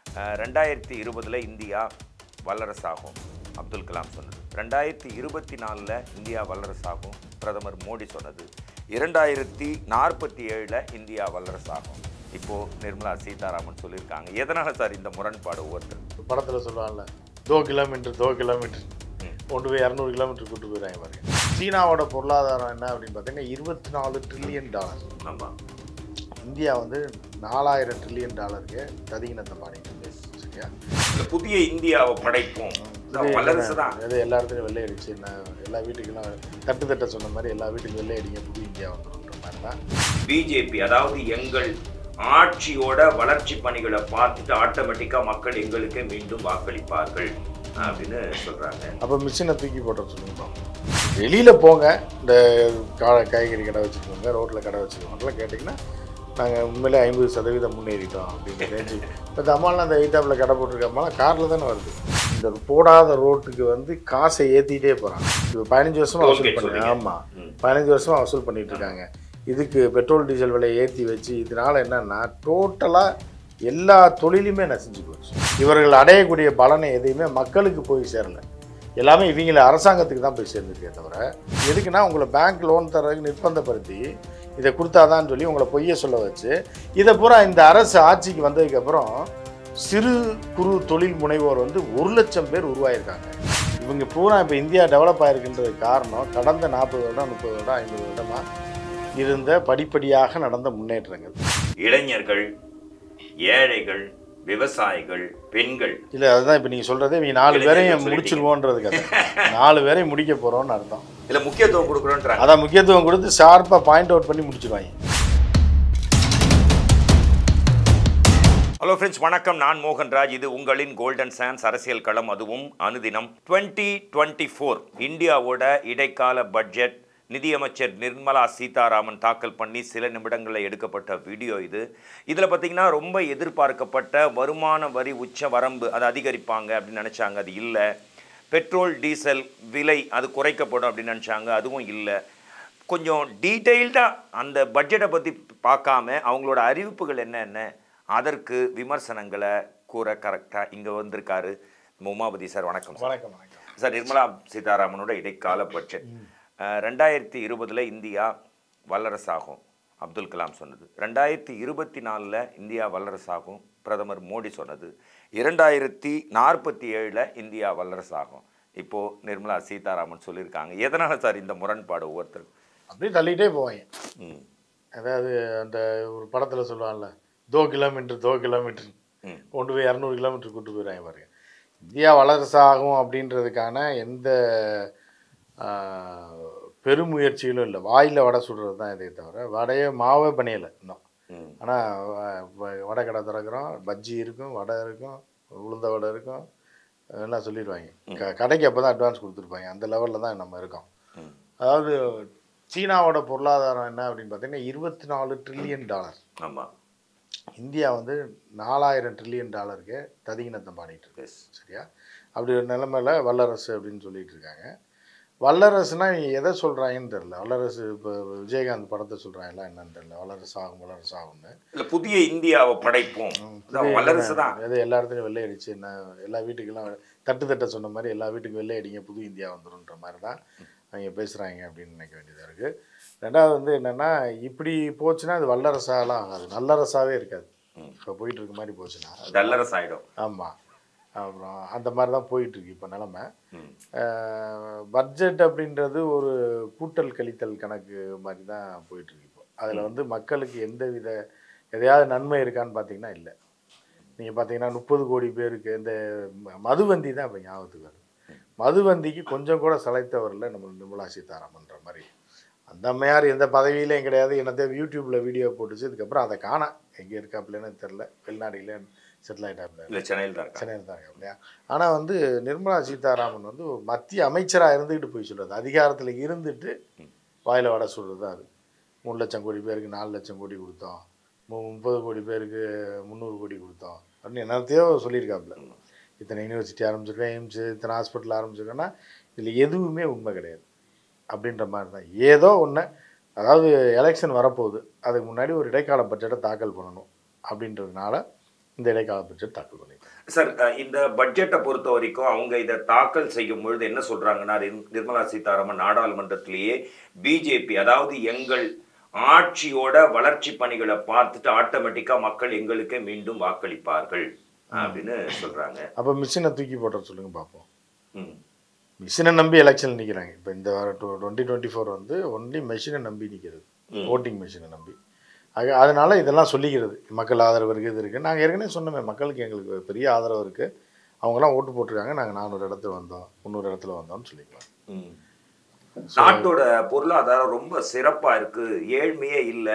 அஹ், ரெண்டாயிரத்தி இருபதுல இந்தியா வல்லரசாகும் அப்துல் கலாம் சொன்னது ரெண்டாயிரத்தி இருபத்தி நாலில் இந்தியா வல்லரசாகும் பிரதமர் மோடி சொன்னது இரண்டாயிரத்தி நாற்பத்தி ஏழில் இந்தியா வல்லரசாகும் இப்போ நிர்மலா சீதாராமன் சொல்லியிருக்காங்க எதனால சார் இந்த முரண்பாடு ஒவ்வொருத்தர் படத்தில் சொல்லுவாங்கல்ல தோ கிலோமீட்டர் தோ கிலோமீட்டர் கொண்டு போய் இரநூறு கிலோமீட்டர் கூட்டு போயிடுறாங்க பாருங்க சீனாவோட பொருளாதாரம் என்ன அப்படின்னு பார்த்தீங்கன்னா இருபத்தி நாலு ட்ரில்லியன் டாலர் ஆமாம் இந்தியா வந்து நாலாயிரம் ட்ரில்லியன் டாலருக்கு ததிகினத்தை பாடிட்டு இருக்கு. சரியா இந்த புதிய இந்தியாவை படைப்போம் இது வல்லரசு தான் எது எல்லா இடத்துலையும் வெள்ளை அடிச்சு நான் எல்லா வீட்டுக்கெல்லாம் தட்டு தட்ட சொன்ன மாதிரி எல்லா வீட்டுக்கும் வெள்ளை அடிங்க புது இந்தியா வந்துடும்ன்ற மாதிரி தான் பிஜேபி அதாவது எங்கள் ஆட்சியோட வளர்ச்சி பணிகளை பார்த்துட்டு ஆட்டோமேட்டிக்காக மக்கள் எங்களுக்கு மீண்டும் வாக்களிப்பார்கள் அப்படின்னு சொல்றாங்க அப்போ மிஷினை தூக்கி போட்ட சொல்லுங்க வெளியில் போங்க இந்த கா காய்கறி கடை வச்சுருக்கோங்க ரோட்டில் கடை வச்சுருக்கோங்கலாம் கேட்டிங்கன்னா நாங்கள் உண்மையிலே ஐம்பது சதவீதம் முன்னேறிட்டோம் அப்படின்ற ரேஞ்சு இப்போ இந்த அம்மாலாம் அந்த எய்தாப்பில் கடை போட்டிருக்க அம்மாலாம் காரில் தானே வருது இந்த போடாத ரோட்டுக்கு வந்து காசை ஏற்றிட்டே போகிறாங்க இப்போ பதினஞ்சு வருஷமா வசூல் Tollgate பண்ணி சொல்றீங்க. ஆமாம் ம். பதினஞ்சு வருஷமா வசூல் பண்ணிட்டு இருக்காங்க இதுக்கு பெட்ரோல் டீசல் விலையை ஏற்றி வச்சு இதனால என்னன்னா டோட்டலாக எல்லா தொழிலுமே நசிஞ்சு போச்சு இவர்கள் அடையக்கூடிய பலனை எதையுமே மக்களுக்கு போய் சேரல எல்லாமே இவங்கள அரசாங்கத்துக்கு தான் போய் சேர்ந்துருக்கே தவிர எதுக்குன்னா உங்களை பேங்க் லோன் தரதுக்கு நிர்பந்தப்படுத்தி இதை கொடுத்தாதான்னு சொல்லி உங்களை பொய்ய சொல்ல வச்சு இதை பூரா இந்த அரசு ஆட்சிக்கு வந்ததுக்கப்புறம் சிறு குறு தொழில் முனைவோர் வந்து ஒரு லட்சம் பேர் உருவாயிருக்காங்க இவங்க பூரா இப்போ இந்தியா டெவலப் ஆயிருக்குன்றதுக்கு காரணம் கடந்த நாற்பது வருடம் முப்பது வருடம் ஐம்பது வருடமாக இருந்த படிப்படியாக நடந்த முன்னேற்றங்கள் இளைஞர்கள் ஏழைகள் விவசாயிகள் பெண்கள் இல்லை அதுதான் இப்போ நீங்கள் சொல்கிறதே இவங்க நாலு இளைஞர்கள் பேரையும் சொல்லிட்டீங்க. முடிச்சிருவோன்றது கதை நாலு பேரையும் முடிக்க போகிறோம்னு அர்த்தம் இல்ல முக்கியத்துவம் கொடுக்குறோன்றாங்க அதான் முக்கியத்துவம் கொடுத்து ஷார்ப்பாக பாயிண்ட் அவுட் பண்ணி முடிச்சிருவாங்க ஹலோ ஃப்ரெண்ட்ஸ் வணக்கம் நான் மோகன்ராஜ் இது உங்களின் கோல்டன் சான்ஸ் அரசியல் களம் அதுவும் அனுதினம் டுவெண்ட்டி டுவெண்ட்டி ஃபோர் இந்தியாவோட இடைக்கால பட்ஜெட் நிதியமைச்சர் நிர்மலா சீதாராமன் தாக்கல் பண்ணி சில நிமிடங்களில் எடுக்கப்பட்ட வீடியோ இது இதில் பார்த்தீங்கன்னா ரொம்ப எதிர்பார்க்கப்பட்ட வருமான வரி உச்ச வரம்பு அதை அதிகரிப்பாங்க அப்படின்னு நினச்சாங்க அது இல்லை பெட்ரோல் டீசல் விலை அது குறைக்கப்படும் அப்படின்னு நினச்சாங்க அதுவும் இல்லை கொஞ்சம் டீட்டெயில்டாக அந்த பட்ஜெட்டை பற்றி பார்க்காம அவங்களோட அறிவிப்புகள் என்னென்ன அதற்கு விமர்சனங்களை கூற கரெக்டாக இங்கே வந்திருக்காரு உமாபதி சார் வணக்கம் சார் வணக்கம் வணக்கம் சார் நிர்மலா சீதாராமனோட இடைக்கால பட்ஜெட் அஹ், ரெண்டாயிரத்தி இருபதுல இந்தியா வல்லரசாகும் அப்துல் கலாம் சொன்னது ரெண்டாயிரத்தி இருபத்தி நாலில் இந்தியா வல்லரசாகும் பிரதமர் மோடி சொன்னது இரண்டாயிரத்தி நாற்பத்தி ஏழில் இந்தியா வல்லரசாகும் இப்போது நிர்மலா சீதாராமன் சொல்லியிருக்காங்க எதனால சார் இந்த முரண்பாடு ஒவ்வொருத்தருக்கும் அப்படியே தள்ளிட்டே போவாங்க ம் அதாவது அந்த ஒரு படத்தில் சொல்லுவாங்கல்ல தோ கிலோமீட்டர் தோ கிலோமீட்டர் ம் கொண்டு போய் இரநூறு கிலோமீட்டர் கூட்டு போயிடுறாங்க பாருங்க இந்தியா வல்லரசாகும் அப்படின்றதுக்கான எந்த ஆஹ், பெருமுயற்சிகளும் இல்லை வாயில் வடை சுடுறது தான் இதே தவிர வடையே மாவே பணியலை இன்னும் ம் ஆனால் வடை கடை திறக்கிறோம் பஜ்ஜி இருக்கும் வடை இருக்கும் உளுந்த வடை இருக்கும் எல்லாம் சொல்லிடுவாங்க க கடைக்கு அப்போ தான் அட்வான்ஸ் கொடுத்துருப்பாங்க அந்த லெவலில் தான் நம்ம இருக்கோம் ம் அதாவது சீனாவோட பொருளாதாரம் என்ன அப்படின்னு பார்த்தீங்கன்னா இருபத்தி நாலு ட்ரில்லியன் டாலர் ஆமாம் இந்தியா வந்து நாலாயிரம் ட்ரில்லியன் டாலருக்கு ததிகினத்தை பாடிட்டு இருக்கு எஸ் சரியா அப்படி ஒரு நிலைமையில வல்லரசு அப்படின்னு சொல்லிட்டு இருக்காங்க வல்லரசுனா இவங்க எதை சொல்கிறாங்கன்னு தெரில வல்லரசு இப்போ விஜயகாந்த் படத்தை சொல்கிறாங்களா என்னன்னு தெரில வல்லரசு ஆகும் வல்லரசு ஆகும்னு இல்லை புதிய இந்தியாவை படைப்போம் அதான் வல்லரசு தான் எது எல்லா இடத்துலையும் வெள்ளை அடிச்சு என்ன எல்லா வீட்டுக்கெல்லாம் தட்டு தட்ட சொன்ன மாதிரி எல்லா வீட்டுக்கும் வெள்ளை அடிங்க புது இந்தியா வந்துருன்ற மாதிரி தான் அவங்க பேசுகிறாங்க அப்படின்னு நினைக்க வேண்டியதாக இருக்குது ரெண்டாவது வந்து என்னென்னா இப்படி போச்சுன்னா அது வல்லரசாலாம் ஆகாது நல்லரசாவே இருக்காது ம். இப்போ போயிட்டு இருக்க மாதிரி போச்சுன்னா டல்லரஸ் ஆகிடும் ஆமாம் அப்புறம் அந்த மாதிரி தான் போயிட்டுருக்கு இப்போ நிலமை ம் பட்ஜெட் அப்படின்றது ஒரு கூட்டல் கழித்தல் கணக்கு மாதிரி தான் போயிட்டுருக்கு இப்போ அதில் வந்து மக்களுக்கு எந்த வித எதையாவது நன்மை இருக்கான்னு பார்த்தீங்கன்னா இல்லை நீங்கள் பார்த்தீங்கன்னா முப்பது கோடி பேருக்கு இந்த ம- மதுவந்தி தான் இப்போ ஞாபகத்துக்கு வருது மதுவந்திக்கு கொஞ்சம் கூட சளைத்தவரில் நம்ம நிர்மலா சீதாராமன்ற மாதிரி அந்த அம்மையார் எந்த பதவியிலையும் கிடையாது என்னத்தை யூடியூப்பில் வீடியோ போட்டுச்சு இதுக்கப்புறம் அதை காணா எங்கே இருக்காப்புலன்னு தெரில வெளிநாடுகளே செட்டில் ஆகிட்டாப்புல இல்லை சென்னையில் தான் இருக்கா சென்னையில் தான் இருக்காங்க இல்லையா ஆனால் வந்து நிர்மலா சீதாராமன் வந்து ஒரு மத்திய அமைச்சராக இருந்துக்கிட்டு போய் சொல்கிறது அதிகாரத்தில் இருந்துட்டு வாயில் வடை சொல்கிறது தான் அது மூணு லட்சம் கோடி பேருக்கு நாலு லட்சம் கோடி கொடுத்தோம் மு- முப்பது கோடி பேருக்கு முந்நூறு கோடி கொடுத்தோம் அப்படின்னு என்னத்தையோ சொல்லியிருக்காப்புல இத்தனை யூனிவர்சிட்டி ஆரம்பிச்சிருக்கேன் எய்ம்ஸ் இத்தனை ஹாஸ்பிட்டல் ஆரம்பிச்சிருக்கேன்னா இதில் எதுவுமே உண்மை கிடையாது அப்படின்ற மாதிரி தான் ஏதோ ஒன்று அதாவது எலெக்ஷன் வரப்போகுது அதுக்கு முன்னாடி ஒரு இடைக்கால பட்ஜெட்டை தாக்கல் பண்ணணும் அப்படின்றதுனால இந்த இடைக்கால பட்ஜெட் தாக்கல் பண்ணியிருக்காங்க சார் அஹ், இந்த பட்ஜெட்டை பொறுத்த வரைக்கும் அவங்க இதை தாக்கல் செய்யும் பொழுது என்ன சொல்றாங்கன்னா நிர்- நிர்மலா சீதாராமன் நாடாளுமன்றத்திலேயே பிஜேபி அதாவது எங்கள் ஆட்சியோட வளர்ச்சி பணிகளை பார்த்துட்டு ஆட்டோமேட்டிக்கா மக்கள் எங்களுக்கே மீண்டும் வாக்களிப்பார்கள் அப்படின்னு சொல்றாங்க அப்போ மிஷினை தூக்கி போட்ட சொல்லுங்க பார்ப்போம் ம். மிஷினை நம்பி எலெக்ஷன் நிற்கிறாங்க இப்போ இந்த டுவெண்ட்டி டுவெண்ட்டி ஃபோர் வந்து ஒன்லி மிஷினை நம்பி நிற்கிறது ம். ஓட்டிங் மிஷினை நம்பி அது அதனால இதெல்லாம் சொல்லிக்கிறது மக்கள் ஆதரவு இருக்குது இது இருக்குது நாங்கள் ஏற்கனவே சொன்னோமே மக்களுக்கு எங்களுக்கு பெரிய ஆதரவு இருக்குது அவங்களாம் ஓட்டு போட்டிருக்காங்க நாங்கள் நானூறு இடத்துல வந்தோம் முந்நூறு இடத்துல வந்தோம்னு சொல்லிக்கலாம் ம். நாட்டோட பொருளாதாரம் ரொம்ப சிறப்பா இருக்கு ஏழ்மையே இல்லை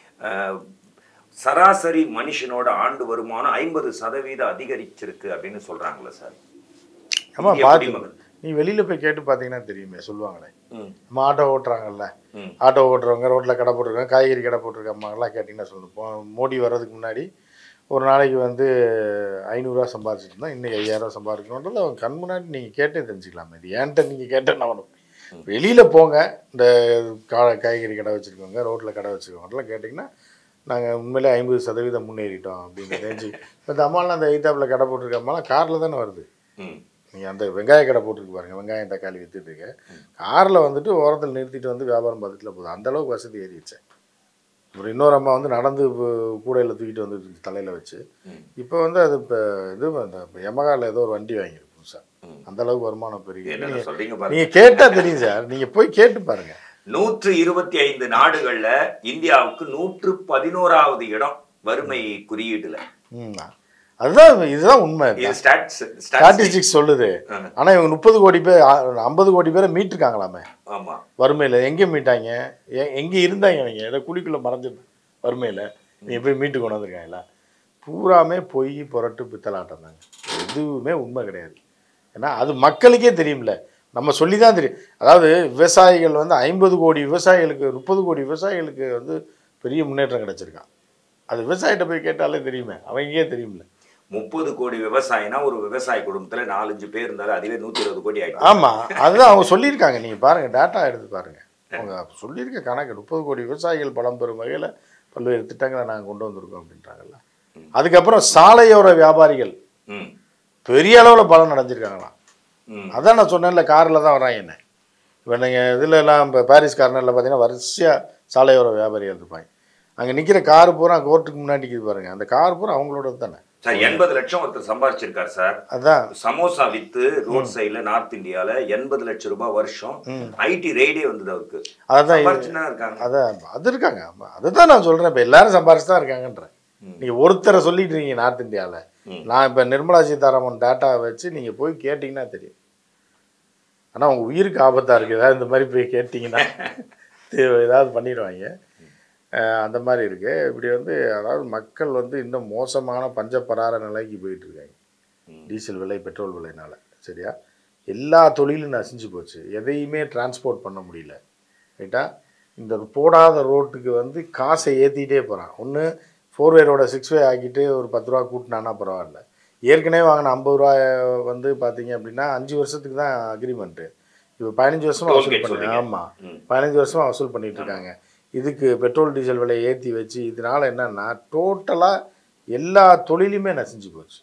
சராசரி மனுஷனோட ஆண்டு வருமானம் ஐம்பது சதவீதம் அதிகரிச்சிருக்கு அப்படின்னு சொல்றாங்களே சார் ஆமாம் இந்திய பார்த்து குடிமகன். நீ வெளியில் போய் கேட்டு பார்த்தீங்கன்னா தெரியுமே சொல்லுவாங்களே ம். நம்ம ஆட்டோ ஓட்டுறாங்கல்ல ம். ஆட்டோ ஓட்டுறவங்க ரோட்டில் கடை போட்டிருக்காங்க காய்கறி கடை போட்டிருக்க அம்மாங்கெல்லாம் கேட்டிங்கன்னா சொல்லணும் போ மோடி வர்றதுக்கு முன்னாடி ஒரு நாளைக்கு வந்து ஐநூறுரூவா சம்பாரிச்சிட்டு இருந்தோம் இன்றைக்கி ஐயாயிரம் சம்பாதிக்கணுன்றது அவங்க கண் முன்னாடி நீங்கள் கேட்டே தெரிஞ்சுக்கலாமே இது ஏன்ட்ட நீங்கள் கேட்டேன் நான் வெளியில் போங்க இந்த கா காய்கறி கடை வச்சுருக்கவங்க ரோட்டில் கடை வச்சுருக்கவங்கலாம் கேட்டிங்கன்னா நாங்கள் உண்மையிலே ஐம்பது சதவீதம் முன்னேறிட்டோம் அப்படின்ற ரேஞ்சு இப்போ இந்த அம்மாலாம் அந்த எய்தாப்பில் கடை போட்டிருக்க அம்மாலாம் காரில் தானே வருது ம். நீங்கள் அந்த வெங்காய கடை போட்டுருக்கு பாருங்க வெங்காயம் தக்காளி வித்துட்டு இருக்கு காரில் வந்துட்டு ஓரத்தில் நிறுத்திட்டு வந்து வியாபாரம் பார்த்துட்டுல போதும் அந்த அளவுக்கு வசதி ஏறிடுச்சு அப்புறம் இன்னொரு அம்மா வந்து நடந்து இப்போ கூடையில் தூக்கிட்டு வந்து தலையில் வச்சு ம். இப்போ வந்து அது இப்போ இது அந்த எமகாவில் ஏதோ ஒரு வண்டி வாங்கியிருக்கு புதுசாக ம். அந்த அளவுக்கு வருமானம் பெரிய என்னென்ன சொல்றீங்க பாருங்க நீங்கள் கேட்டால் தெரியும் சார் நீங்கள் போய் கேட்டு பாருங்க நூற்று இருபத்தி ஐந்து நாடுகள்ல இந்தியாவுக்கு நூற்று பதினோராவது இடம் வறுமை குறியீடுல ம் அதுதான் இதுதான் உண்மை இது ஸ்டாட்ஸ் ஸ்டாட்டிஸ்டிக்ஸ் சொல்லுது ஆனால் இவங்க முப்பது கோடி பேர் ஐம்பது கோடி பேரை மீட்டிருக்காங்களாமே ஆமா வறுமையில் எங்கே மீட்டாங்க எ எங்கே இருந்தாங்க அவங்க ஏதோ குழிக்குள்ளே மறைஞ்சு வறுமையில் நீ போய் மீட்டு கொண்டு வந்திருக்காங்களா பூராமே பொய் புரட்டு பித்தலாட்டம் தாங்க எதுவுமே உண்மை கிடையாது ஏன்னா அது மக்களுக்கே தெரியும்ல நம்ம சொல்லி தான் தெரியும் அதாவது விவசாயிகள் வந்து ஐம்பது கோடி விவசாயிகளுக்கு முப்பது கோடி விவசாயிகளுக்கு வந்து பெரிய முன்னேற்றம் கிடைச்சிருக்கான் அது விவசாயிகிட்ட போய் கேட்டாலே தெரியுமே அவங்களுக்கே தெரியும்ல முப்பது கோடி விவசாயினா ஒரு விவசாய குடும்பத்துல நாலஞ்சு பேர் இருந்தாலும் அதுவே நூத்தி இருபது கோடி ஆயிடும் ஆமாம் அதுதான் அவங்க சொல்லியிருக்காங்க நீங்கள் பாருங்கள் டேட்டா எடுத்து பாருங்கள் அவங்க சொல்லியிருக்க கணக்கு முப்பது கோடி விவசாயிகள் பலம் பெறும் வகையில் பல்வேறு திட்டங்களை நாங்கள் கொண்டு வந்திருக்கோம் அப்படின்றாங்கல்ல அதுக்கப்புறம் சாலையோர வியாபாரிகள் ம் பெரிய அளவில் பலன் அடைஞ்சிருக்காங்களாம் ம் அதான் நான் சொன்னேன்ல காரில் தான் வராங்க என்ன இப்போ நீங்கள் இதில் எல்லாம் இப்போ பாரிஸ் கார்னரில் பார்த்தீங்கன்னா வரிசையாக சாலையோர வியாபாரிகள் இருப்பாங்க அங்கே நிற்கிற கார் பூரா கோர்ட்டுக்கு முன்னாடி நிற்கிது பாருங்க அந்த கார் பூரா அவங்களோட தானே சார் எண்பது லட்சம் ஒருத்தர் சம்பாரிச்சிருக்காரு சார் அதான் சமோசா வித்து ரோட் சைடுல நார்த் இந்தியால எண்பது லட்சம் ரூபாய் வருஷம் ஐடி ரெய்டே வந்தது அவருக்கு அதுதான் இது- சம்பாரிச்சுன்னா இருக்காங்க அதான் அது இருக்காங்க ஆமா. அதுதான் நான் சொல்கிறேன் இப்போ எல்லாரும் சம்பாரிச்சு தான் இருக்காங்கன்றேன் நீங்கள் ஒருத்தரை சொல்லிட்டு இருக்கீங்க நார்த் இந்தியாவில் ம். நான் இப்போ நிர்மலா சீதாராமன் டேட்டா வச்சு நீங்கள் போய் கேட்டிங்கன்னா தெரியும் ஆனால் உங்கள் உயிருக்கு ஆபத்தாக இருக்குது ஏதாவது இந்த மாதிரி போய் கேட்டிங்கன்னா தே- ஏதாவது பண்ணிடுவாங்க அஹ் அந்த மாதிரி இருக்குது இப்படி வந்து அதாவது மக்கள் வந்து இன்னும் மோசமான பஞ்சப்பரார நிலைக்கு போயிட்டு இருக்காங்க ம். டீசல் விலை பெட்ரோல் விலைனால சரியா எல்லா தொழிலும் நசிஞ்சு போச்சு எதையுமே டிரான்ஸ்போர்ட் பண்ண முடியல ரைட்டா இந்த போடாத ரோட்டுக்கு வந்து காசை ஏற்றிக்கிட்டே போகிறான் ஒன்று ஃபோர் வேரோட சிக்ஸ் வே ஆக்கிட்டு ஒரு பத்து ரூபா கூட்டினானா பரவாயில்ல ஏற்கனவே வாங்கின ஐம்பது ரூபா வந்து பார்த்தீங்க அப்படின்னா அஞ்சு வருஷத்துக்கு தான் அக்ரிமெண்ட்டு இப்போ பதினஞ்சு வருஷமா Toll வசூல் gate பண்ணி சொல்றீங்க. ஆமாம் ம். பதினஞ்சு வருஷமா வசூல் பண்ணிட்டு இருக்காங்க இதுக்கு பெட்ரோல் டீசல் விலையை ஏற்றி வச்சு இதனால என்னன்னா டோட்டலாக எல்லா தொழிலுமே நசிஞ்சு போச்சு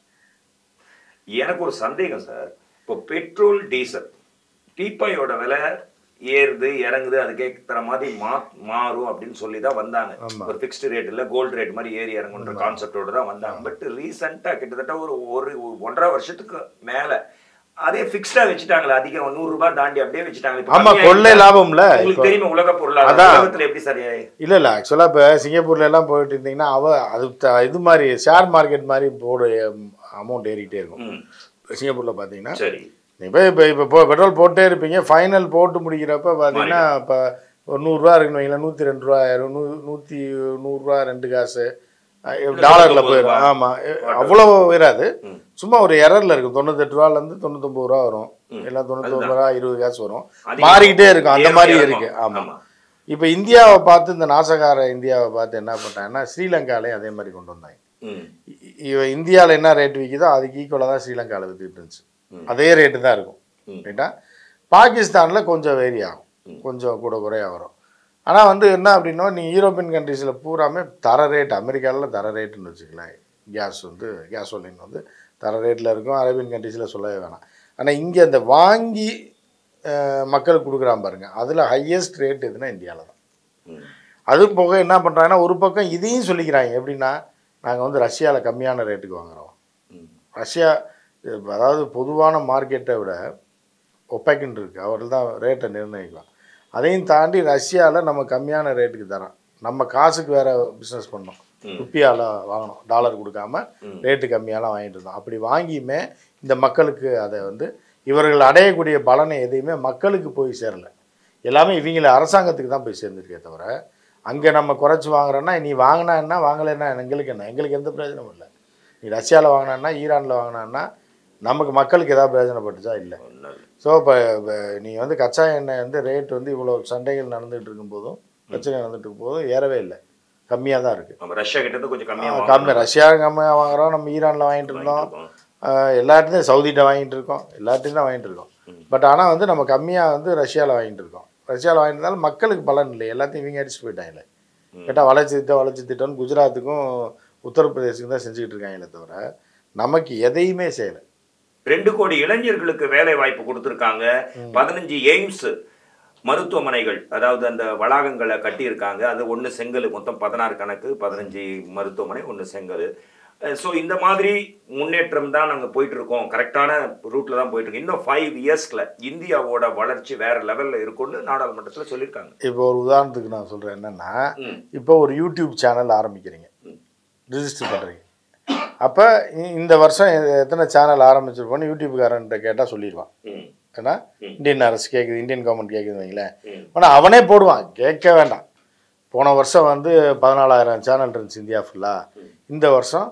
எனக்கு ஒரு சந்தேகம் சார் இப்போ பெட்ரோல் டீசல் டீப்பாயோட விலை ஏறுது இறங்குது அதுக்கேற்ற மாதிரி மா மாறும் அப்படின்னு சொல்லி தான் வந்தாங்க ஆமா. ஒரு ஃபிக்ஸ்டு ரேட் இல்லை கோல்டு ரேட் மாதிரி ஏறி இறங்குன்ற கான்செப்டோட தான் வந்தாங்க பட் ரீசெண்டாக கிட்டத்தட்ட ஒரு ஒரு ஒன்றரை வருஷத்துக்கு மேலே அதே ஃபிக்ஸ்டா வச்சுட்டாங்களே அதிகம் நூறு ரூபாய் தாண்டி அப்படியே வச்சுட்டாங்க இப்ப ஆமா கம்மியா கொள்ளை இல்ல. லாபம்ல உங்களுக்கு தெரியுமா உலக பொருளாதாரம் அதான். உலகத்துல எப்படி சரியா இல்லை இல்லை ஆக்சுவலாக இப்போ சிங்கப்பூர்ல எல்லாம் போயிட்டு இருந்தீங்கன்னா அவ அது த- இது மாதிரி ஷேர் மார்க்கெட் மாதிரி போர்டு அமௌண்ட் ஏறிக்கிட்டே இருக்கும் ம் சிங்கப்பூரில் பார்த்தீங்கன்னா சரி இப்போ இப்போ இப்போ போ பெட்ரோல் போட்டே இருப்பீங்க ஃபைனல் போட்டு முடிக்கிறப்ப பார்த்தீங்கன்னா இப்போ ஒரு நூறுரூவா இருக்குன்னு வைங்களேன் நூற்றி ரெண்டு ரூபா ஆயிரும் நூ நூற்றி நூறுரூவா ரெண்டு காசு டாலரில் போயிடும் ஆமாம் அவ்வளோ உயராது ம். சும்மா ஒரு எரரில் இருக்கும் தொண்ணூத்தெட்டு ரூபாலேருந்து தொண்ணூத்தொம்பது ரூபா வரும் இல்லை தொண்ணூத்தொம்பது ரூபா இருபது காசு வரும் அதிகம். மாறிக்கிட்டே இருக்கும் அந்த மாதிரி ஏறும், இருக்கு ஏறும். ஆமாம் ஆமா. இப்போ இந்தியாவை பார்த்து இந்த நாசகார இந்தியாவை பார்த்து என்ன பண்ணிட்டாங்கன்னா ஸ்ரீலங்காலையும் அதே மாதிரி கொண்டு வந்தாங்க ம் இ- இவ இந்தியாவில் என்ன ரேட் விற்கிதோ அதுக்கு ஈக்குவலாக தான் ஸ்ரீலங்காவில் வித்துட்டு இருந்துச்சு ம். அதே ரேட்டு தான் இருக்கும் ம். ரைட்டா பாகிஸ்தானில் கொஞ்சம் வேரி ஆகும் கொஞ்சம் கூட குறையா வரும் ஆனால் வந்து என்ன அப்படின்னா நீங்கள் யூரோப்பியன் கண்ட்ரீஸில் பூராமே தர ரேட் அமெரிக்காவில் தர ரேட்டுன்னு வச்சுக்கலாம் கேஸ் வந்து கேசோலின் வந்து தர ரேட்டில் இருக்கும் அரேபியன் கண்ட்ரீஸில் சொல்லவே வேணாம் ஆனால் இங்கே அந்த வாங்கி அஹ், மக்களுக்கு கொடுக்குறான் பாருங்க அதில் ஹையஸ்ட் ரேட் எதுனா இந்தியாவில் தான் ம். அது போக என்ன பண்ணுறாங்கன்னா ஒரு பக்கம் இதையும் சொல்லிக்கிறாங்க எப்படின்னா நாங்கள் வந்து ரஷ்யாவில் கம்மியான ரேட்டுக்கு வாங்குறோம் ம். ரஷ்யா அஹ், அதாவது பொதுவான மார்க்கெட்டை விட ஒப்பேக்குன்னு இருக்குது அவர்கள் தான் ரேட்டை நிர்ணயிக்கலாம் அதையும் தாண்டி ரஷ்யாவில் நம்ம கம்மியான ரேட்டுக்கு தரோம் நம்ம காசுக்கு வேறு பிஸ்னஸ் பண்ணோம் ம். ருப்பியால் வாங்கணும் டாலர் கொடுக்காம ம். ரேட்டு கம்மியாலாம் வாங்கிட்டு இருந்தோம் அப்படி வாங்கியுமே இந்த மக்களுக்கு அதை வந்து இவர்கள் அடையக்கூடிய பலனை எதையுமே மக்களுக்கு போய் சேரல எல்லாமே இவங்கள அரசாங்கத்துக்கு தான் போய் சேர்ந்துருக்கே தவிர அங்கே நம்ம குறைச்சி வாங்குறோன்னா நீ வாங்கினா என்ன வாங்கலைன்னா எங்களுக்கு என்ன எங்களுக்கு எந்த பிரயோஜனமும் இல்லை நீ ரஷ்யாவில் வாங்கினான்னா ஈரானில் வாங்கினான்னா நமக்கு மக்களுக்கு ஏதாவது பிரயோஜனப்பட்டுச்சா இல்லை ஒண்ணும் இல்ல. ஸோ இப்போ நீ வந்து கச்சா எண்ணெய் வந்து ரேட் வந்து இவ்வளோ சண்டைகள் நடந்துகிட்டு இருக்கும்போதும் பிரச்சனை நடந்துட்டு இருக்கும்போதும் ஏறவே இல்லை கம்மியாக தான் இருக்குது நம்ம ரஷ்யா கிட்ட இருந்து கொஞ்சம் கம்மியா கம்மி ரஷ்யா கம்மியாக வாங்குறோம் நம்ம ஈரானில் வாங்கிட்டு இருந்தோம் வாங்கிட்டு ஆஹ் எல்லா இடத்துலையும் சவுதிகிட்ட வாங்கிட்டு இருக்கோம் எல்லா இடத்துலையும் தான் வாங்கிட்டு இருக்கோம் பட் ஆனால் வந்து நம்ம கம்மியாக வந்து ரஷ்யாவில் வாங்கிட்டு இருக்கோம் ரஷ்யாவில் வாங்கிட்டு இருந்தாலும் மக்களுக்கு பலன் இல்லை எல்லாத்தையும் இவங்க அடிச்சுட்டு போயிட்டாங்களே ம். கேட்டால் வளர்ச்சி திட்டம் வளர்ச்சி திட்டம்னு குஜராத்துக்கும் உத்தரப்பிரதேசுக்கும் தான் செஞ்சுக்கிட்டு இருக்காங்களே தவிர நமக்கு எதையுமே செய்யலை ரெண்டு கோடி இளைஞர்களுக்கு வேலை வாய்ப்பு கொடுத்துருக்காங்க பதினஞ்சு எய்ம்ஸ் மருத்துவமனைகள் அதாவது அந்த வளாகங்களை கட்டியிருக்காங்க அது ஒன்று செங்கல் மொத்தம் பதினாறு கணக்கு பதினஞ்சு மருத்துவமனை ஒன்று செங்கல் ஸோ இந்த மாதிரி முன்னேற்றம் தான் நாங்கள் போயிட்டு இருக்கோம் கரெக்டான ரூட்ல தான் போயிட்டு இருக்கோம் இன்னும் ஃபைவ் இயர்ஸ்ல இந்தியாவோட வளர்ச்சி வேற லெவல்ல இருக்கும்னு நாடாளுமன்றத்தில் சொல்லியிருக்காங்க இப்போ ஒரு உதாரணத்துக்கு நான் சொல்கிறேன் என்னென்னா ம். இப்போ ஒரு யூடியூப் சேனல் ஆரம்பிக்கிறீங்க ம். ரிஜிஸ்டர் பண்ணுறீங்க அப்போ இந்த வருஷம் எ- எத்தனை சேனல் ஆரம்பிச்சிருப்போன்னு யூடியூப்காரன்ட்ட கேட்டால் சொல்லிடுவான் ம் ஏன்னா ம். இந்தியன் அரசு கேட்குது இந்தியன் கவர்மெண்ட் கேட்குது வைங்களேன் ம் ஆனால் அவனே போடுவான் கேட்க வேண்டாம் போன வருஷம் வந்து பதினாலாயிரம் சேனல் இருந்துச்சு இந்தியா ஃபுல்லாக இந்த வருஷம்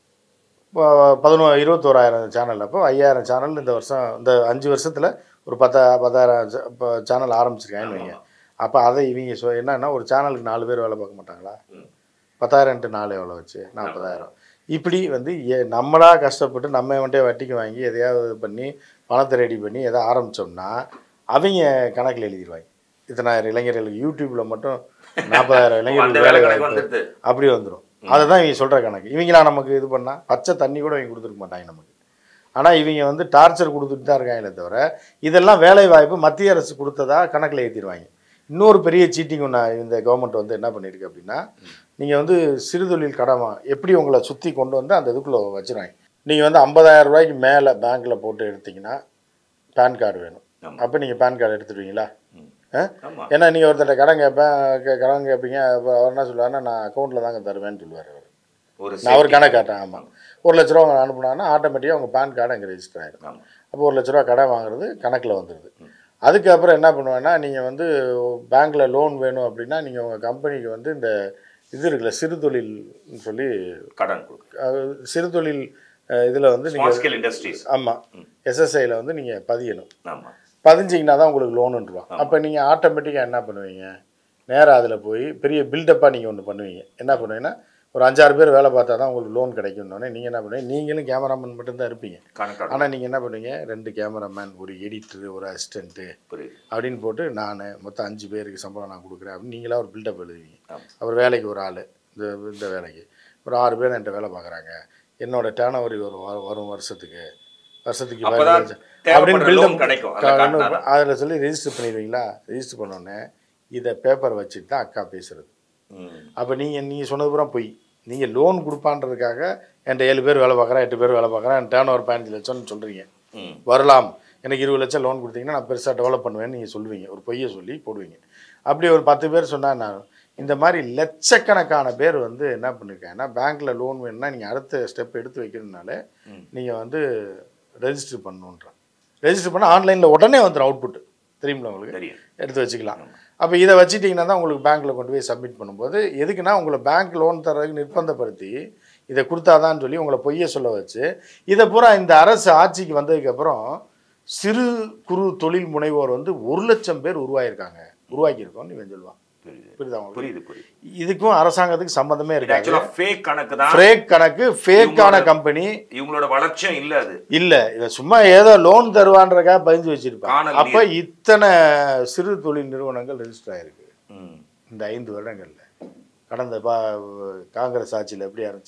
பதினோ இருபத்தோராயிரம் சேனல் அப்போ ஐயாயிரம் சேனல் இந்த வருஷம் இந்த அஞ்சு வருஷத்தில் ஒரு பத்தா பத்தாயிரம் சேனல் ஆரம்பிச்சிருக்காங்கன்னு வைங்க அப்போ அதை இவங்க சொ என்னன்னா ஒரு சேனலுக்கு நாலு பேர் வேலை பார்க்க மாட்டாங்களா ம். பத்தாயிரம் டு நாலு எவ்வளோ வச்சு நாற்பதாயிரம் இப்படி வந்து எ- நம்மளா கஷ்டப்பட்டு நம்ம வந்துட்டே வட்டிக்கு வாங்கி எதையாவது இது பண்ணி பணத்தை ரெடி பண்ணி எதை ஆரம்பித்தோம்னா அவங்க கணக்கில் எழுதிடுவாங்க இத்தனாயிரம் இளைஞர்களுக்கு யூடியூப்பில் மட்டும் நாற்பதாயிரம் அந்த இளைஞர்களுக்கு வேலை வேலை கணக்கு வாய்ப்பு வந்துடுது அப்படி வந்துடும் அதுதான் இவங்க சொல்கிற கணக்கு இவங்களா நமக்கு இது பண்ணால் பச்சை தண்ணி கூட இவங்க கொடுத்துருக்க மாட்டாங்க நமக்கு ஆனால் இவங்க வந்து டார்ச்சர் கொடுத்துட்டு தான் இருக்காங்களே தவிர இதெல்லாம் வேலை வாய்ப்பு மத்திய அரசு கொடுத்ததா கணக்கில் ஏற்றிடுவாங்க இன்னொரு பெரிய சீட்டிங் ஒன்று இந்த கவர்மெண்ட் வந்து என்ன பண்ணியிருக்கு அப்படின்னா நீங்கள் வந்து சிறுதொழில் கடமை எப்படி உங்களை சுற்றி கொண்டு வந்து அந்த இதுக்குள்ளே வச்சுருவாங்க நீங்கள் வந்து 50000 ரூபாய்க்கு மேலே பேங்க்கில் போட்டு எடுத்தீங்கன்னா பேன் கார்டு வேணும் ஆமா. அப்போ நீங்கள் பேன் கார்டு எடுத்துடுவீங்களா ம். ஆ ஆமா ஏன்னா நீங்கள் ஒருத்தர்ட்ட கடன் கேட்பேன் கே- கடன் கேட்பீங்க அப்போ அவர் என்ன சொல்லுவாருன்னா நான் அக்கௌண்ட்டில் தாங்க தருவேன்னு சொல்லுவார் அவர் ஒரு நான் அவர் safety. கணக்கு காட்டேன் ஆமாம் ஒரு லட்ச ரூபா அவங்க அனுப்புனாங்கன்னா ஆட்டோமேட்டிக்காக உங்கள் பேன் கார்டு அங்கே ரெஜிஸ்டர் ஆகிடும் ஆமா அப்போ ஒரு லட்ச ரூபா கடன் வாங்குறது கணக்கில் வந்துடுது அதுக்கப்புறம் என்ன பண்ணுவேன்னா நீங்கள் வந்து பேங்க்கில் லோன் வேணும் அப்படின்னா நீங்கள் உங்கள் கம்பெனிக்கு வந்து இந்த இது இருக்குல்ல சிறு தொழில்னு சொல்லி கடன் கொடுக்கு அஹ், சிறு தொழில் இதில் வந்து ஸ்மால் நீங்கள் ஸ்கேல் இண்டஸ்ட்ரீஸ் ஆமாம் எஸ்எஸ்ஐயில் வந்து நீங்கள் பதியணும் ஆமா பதிஞ்சிங்கன்னா தான் உங்களுக்கு லோனுன்றுவான் அப்போ நீங்கள் ஆட்டோமேட்டிக்காக என்ன பண்ணுவீங்க நேராக அதில் போய் பெரிய பில்டப்பாக நீங்கள் ஒன்று பண்ணுவீங்க என்ன பண்ணுவீங்கன்னா ஒரு அஞ்சாறு பேர் வேலை பார்த்தா தான் உங்களுக்கு லோன் கிடைக்கும்னோடனே நீங்கள் என்ன பண்ணுவீங்க நீங்களும் கேமராமேன் மட்டும்தான் இருப்பீங்க கணக்காடு ஆனால் நீங்கள் என்ன பண்ணுவீங்க ரெண்டு கேமராமேன் ஒரு எடிட்டரு ஒரு அசிஸ்டண்ட்டு புரியுது அப்படின்னு போட்டு நான் மொத்தம் அஞ்சு பேருக்கு சம்பளம் நான் கொடுக்குறேன் அப்படின்னு நீங்களா ஒரு பில்டப் எழுதுவீங்க ஆமா. அப்புறம் வேலைக்கு ஒரு ஆள் இந்த இந்த வேலைக்கு ஒரு ஆறு பேர் என்கிட்ட வேலை பார்க்குறாங்க என்னோட டேர்ன் ஓவர் ஒரு வ- வரும் வருஷத்துக்கு வருஷத்துக்கு அப்பதான் பதினஞ்சு. தேவைப்படுற build loan up கிடைக்கும். அதுல காட்டினாதான். அதில் சொல்லி ரெஜிஸ்டர் பண்ணிடுவீங்களா ரெஜிஸ்டர் பண்ணோடனே இதை பேப்பர் வச்சுட்டு தான் அக்கா பேசுறது ம் அப்போ நீங்கள் நீங்கள் சொன்னது பூரா பொய் நீங்கள் லோன் கொடுப்பான்றதுக்காக என்கிட்ட ஏழு பேர் வேலை பார்க்குறேன் எட்டு பேர் வேலை பார்க்குறேன் என் டேர்ன் ஓவர் பதினஞ்சு லட்சம்னு சொல்கிறீங்க ம் வரலாம் எனக்கு இருபது லட்சம் லோன் கொடுத்தீங்கன்னா நான் பெருசாக டெவலப் பண்ணுவேன்னு நீங்கள் சொல்லுவீங்க ஒரு பொய்யை சொல்லி போடுவீங்க அப்படி ஒரு பத்து பேர் சொன்னால் நான் இந்த மாதிரி லட்சக்கணக்கான பேர் வந்து என்ன பண்ணியிருக்காங்கன்னா பேங்க்கில் லோன் வேணும்னா நீங்கள் அடுத்த ஸ்டெப் எடுத்து வைக்கணும்னாலே ம். நீங்கள் வந்து ரெஜிஸ்டர் பண்ணணுன்றான் ரெஜிஸ்டர் பண்ணால் ஆன்லைனில் உடனே வந்துடும் அவுட்புட் தெரியுமில உங்களுக்கு தெரியும் எடுத்து வச்சுக்கலாம் அப்போ இதை வச்சுட்டிங்கன்னா தான் உங்களுக்கு பேங்க்கில் கொண்டு போய் சப்மிட் பண்ணும்போது எதுக்குன்னா உங்களை பேங்க் லோன் தர்றதுக்கு நிர்பந்தப்படுத்தி இதை கொடுத்தாதான்னு சொல்லி உங்களை பொய்ய சொல்ல வச்சு இதை பூரா இந்த அரசு ஆட்சிக்கு வந்ததுக்கப்புறம் சிறு குறு தொழில் முனைவோர் வந்து ஒரு லட்சம் பேர் உருவாயிருக்காங்க உருவாக்கியிருக்கோம்னு இவன் சொல்லுவான் புரியுது புரியுதா உங்களுக்கு புரியுது புரியுது இதுக்கும் அரசாங்கத்துக்கு சம்மந்தமே இது இருக்காது ஆக்சுவலா ஃபேக் கணக்கு தான் ஃபேக் கணக்கு ஃபேக்கான கம்பெனி இவங்களோட வளர்ச்சியும் இல்ல அது இல்ல இவன் சும்மா ஏதோ லோன் தருவான்றக்காக பதிஞ்சு வச்சிருப்பான் காணல் அப்ப இத்தனை சிறு தொழில் நிறுவனங்கள் ரெஜிஸ்டர் ஆயிருக்கு ம் இந்த ஐந்து வருடங்கள்ல கடந்த பா காங்கிரஸ் ஆட்சியில் எப்படி இருந்துச்சு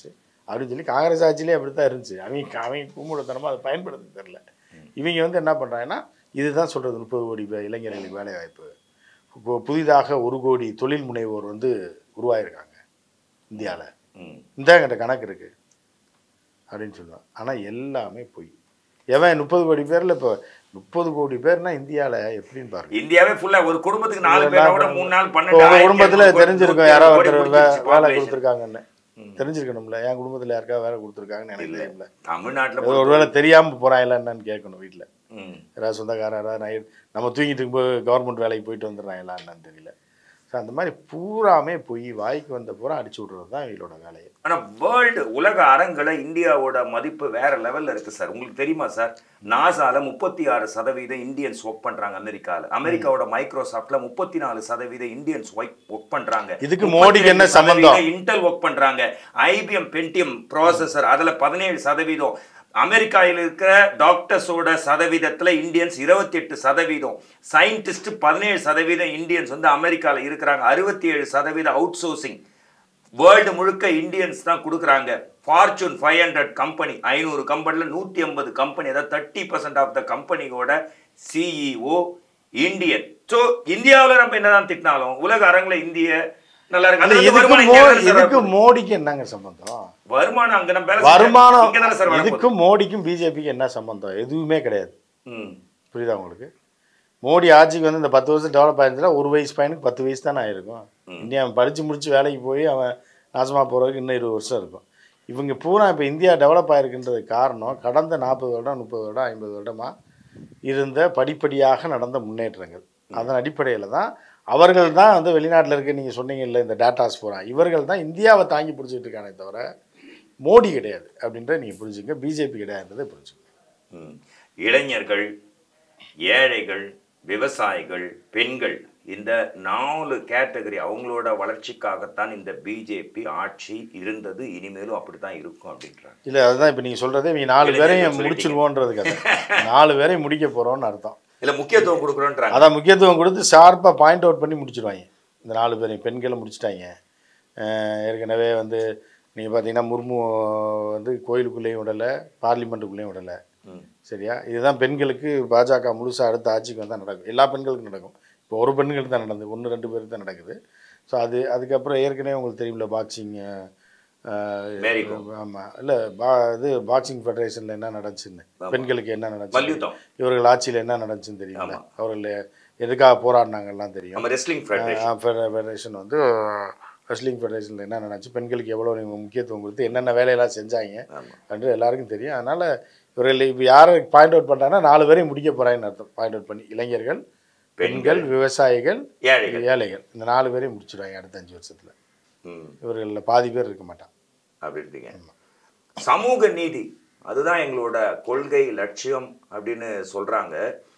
அப்படின்னு சொல்லி காங்கிரஸ் ஆட்சியிலே அப்படி தான் இருந்துச்சு அவங்க அவங்க கும்பிடுத்தனமாக அதை பயன்படுத்த தெரில இவங்க வந்து என்ன பண்ணுறாங்கன்னா இதுதான் சொல்கிறது முப்பது கோடி பே- இளைஞர்களுக்கு வேலை வாய்ப்பு இப்போ புதிதாக ஒரு கோடி தொழில் முனைவோர் வந்து உருவாயிருக்காங்க இந்தியாவில் ம். இந்தாங்கிட்ட கணக்கு இருக்கு அப்படின்னு சொல்லுவான் ஆனால் எல்லாமே பொய் எவன் முப்பது கோடி பேரில் இப்போ முப்பது கோடி பேர்னா இந்தியாவில் எப்படின்னு பாருங்க இந்தியாவே ஃபுல்லா ஒரு குடும்பத்துக்கு நாலு இதெல்லாம் பேரோட மூணு நாள் இப்போ பன்னெண்டு உங்க ஆயிரத்தி குடும்பத்தில் ஐநூறு கோடி, தெரிஞ்சிருக்கும் நூத்தி யாரோ ஐம்பது கோடி ஒருத்தர் வே- முடிஞ்சிருச்சு வேலை population. கொடுத்துருக்காங்கன்னு தெரிஞ்சிருக்கணும்ல என் குடும்பத்தில் யாருக்கா வேலை கொடுத்துருக்காங்கன்னு எனக்கு இல்ல. தெரியல தமிழ்நாட்டுல அது ஒருவேளை தெரியாமல் போகிறாங்களா என்னன்னு கேட்கணும் வீட்டில் ம். யாராவது சொந்தக்காரர் யாராவது நைட் நம்ம தூங்கிட்டு இருக்கும்போது கவர்மெண்ட் வேலைக்கு போயிட்டு வந்துடுறாங்களா என்னன்னு தெரியல ஸோ அந்த மாதிரி பூராமே போய் வாய்க்கு வந்த பூரா அடிச்சு விட்றது தான் இவங்களோட வேலையை ஆனா வேர்ல்டு உலக அரங்குல இந்தியாவோட மதிப்பு வேற லெவல்ல இருக்கு சார் உங்களுக்கு தெரியுமா சார் நாசால முப்பத்தி ஆறு சதவீதம் இந்தியன்ஸ் ஒர்க் பண்றாங்க அமெரிக்கால அமெரிக்காவோட மைக்ரோசாஃப்ட்ல முப்பத்தி நாலு சதவீதம் இந்தியன்ஸ் ஒர்க் பண்றாங்க இதுக்கு மோடிக்கு என்ன சம்பந்தம்? இன்டெல் ஒர்க் பண்றாங்க ஐபிஎம் பென்டிஎம் ப்ராசஸர் அதுல பதினேழு சதவீதம் அமெரிக்காவில் இருக்கிற டாக்டர்ஸோட சதவீதத்துல இந்தியன்ஸ் இருபத்தி எட்டு சதவீதம் சயின்டிஸ்ட் பதினேழு சதவீதம் இந்தியன்ஸ் வந்து அமெரிக்கால இருக்கிறாங்க அறுபத்தி ஏழு சதவீதம் அவுட் சோர்சிங் வேர்ல்டு முழுக்க இந்தியன்ஸ் தான் கொடுக்குறாங்க ஃபார்ச்சூன் ஃபைவ் ஹண்ட்ரட் கம்பெனி ஐநூறு கம்பெனியில் நூற்றி ஐம்பது கம்பெனி அதாவது தேர்ட்டி பர்சன்ட் ஆஃப் த கம்பெனியோட சிஇஓ இந்தியன் ஸோ இந்தியாவில் நம்ம என்னதான் திட்டினாலும் உலக அரங்குல இந்திய நல்லா இருக்கு அந்த அது இதுக்கு வருமானம் மோ இங்கே தானே சார் இதுக்கு வரப்போகுது. மோடிக்கு என்னங்க சம்பந்தம் வருமானம் அங்க நம்ம வேலை வருமானம் இங்கே தானே சார் வரப்போகுது. இதுக்கும் மோடிக்கும் பிஜேபிக்கு என்ன சம்பந்தம் எதுவுமே கிடையாது ம் புரியுதா உங்களுக்கு மோடி ஆட்சிக்கு வந்து இந்த பத்து வருஷம் டெவலப் ஆயிருந்துச்சுன்னா ஒரு வயசு பையனுக்கு பத்து வயசு தானே ஆயிருக்கும் இந்தியா அவன் படித்து முடிச்சு வேலைக்கு போய் அவன் நாசமாக போகிறதுக்கு இன்னும் இருபது வருஷம் இருக்கும் இவங்க பூரா இப்போ இந்தியா டெவலப் ஆயிருக்குன்றது காரணம் கடந்த நாற்பது வருடம் முப்பது வருடம் ஐம்பது வருடமாக இருந்த படிப்படியாக நடந்த முன்னேற்றங்கள் அதன் அடிப்படையில் தான் அவர்கள் தான் வந்து வெளிநாட்டில் இருக்க நீங்கள் சொன்னீங்கல்ல இந்த டேட்டாஸ் பூரா இவர்கள் தான் இந்தியாவை தாங்கி பிடிச்சிட்டு இருக்கானே தவிர மோடி கிடையாது அப்படின்றத நீங்கள் புரிஞ்சுங்க பிஜேபி கிடையாதுன்றதை புரிஞ்சுங்க ம். இளைஞர்கள் ஏழைகள் விவசாயிகள் பெண்கள் இந்த நாலு கேட்டகரி அவங்களோட வளர்ச்சிக்காகத்தான் இந்த பிஜேபி ஆட்சி இருந்தது இனிமேலும் அப்படித்தான் இருக்கும் அப்படின்றாங்க இல்லை அதுதான் இப்போ நீங்கள் சொல்கிறது இவங்க நாலு இளைஞர்கள் பேரையும் சொல்லிட்டீங்க. முடிச்சிருவோன்றது கதை நாலு பேரையும் முடிக்க போகிறோம்னு அர்த்தம் இல்ல முக்கியத்துவம் கொடுக்குறோன்றாங்க அதான் முக்கியத்துவம் கொடுத்து ஷார்ப்பாக பாயிண்ட் அவுட் பண்ணி முடிச்சிடுவாங்க இந்த நாலு பேரையும் பெண்களை முடிச்சிட்டாங்க அஹ் ஏற்கனவே வந்து நீங்கள் பார்த்தீங்கன்னா முர்மு வந்து கோயிலுக்குள்ளேயும் விடலை பார்லிமெண்ட்டுக்குள்ளேயும் விடலை ம். சரியா இதுதான் பெண்களுக்கு பாஜக முழுசாக அடுத்த ஆட்சிக்கு வந்தால் நடக்கும் எல்லா பெண்களுக்கும் நடக்கும் இப்போ ஒரு பெண்களுக்கு தான் நடந்தது ஒன்று ரெண்டு பேருக்கு தான் நடக்குது ஸோ அது அதுக்கப்புறம் ஏற்கனவே உங்களுக்கு தெரியும்ல பாக்ஸிங் மேரி கோம். ஆமாம் இல்லை பா இது பாக்ஸிங் ஃபெடரேஷனில் என்ன நடந்துச்சுன்னு பெண்களுக்கு என்ன நடந்துச்சு மல்யுத்தம் இவர்கள் ஆட்சியில் என்ன நடந்துச்சுன்னு தெரியும்ல ஆமா. அவர்கள் எதுக்காக போராடினாங்கலாம் தெரியும் நம்ம ரெஸ்லிங் ஃபெடரேஷன் ஃபெடரேஷன் வந்து ரெஸ்லிங் ஃபெடரேஷனில் என்ன நடந்துச்சு பெண்களுக்கு எவ்வளோ நீங்க முக்கியத்துவம் கொடுத்து என்னென்ன வேலையெல்லாம் செஞ்சாங்க ஆமா என்று எல்லாருக்கும் தெரியும் அதனால் இவர்கள் இப்போ யாரை பாயிண்ட் அவுட் பண்ணுறாங்கன்னா நாலு பேரையும் முடிக்க போகிறாங்கன்னு அர்த்தம் பாயிண்ட் அவுட் பண்ணி இளைஞர்கள் பெண்கள் விவசாயிகள் ஏழைகள் ஏழைகள் இந்த நாலு பேரையும் முடிச்சிடுவாங்க அடுத்த அஞ்சு வருஷத்தில் ம் இவர்களில் பாதி பேர் இருக்க மாட்டான் அப்படி இருந்தீங்க சமூக நீதி அதுதான் எங்களோட கொள்கை லட்சியம் அப்படின்னு சொல்றாங்க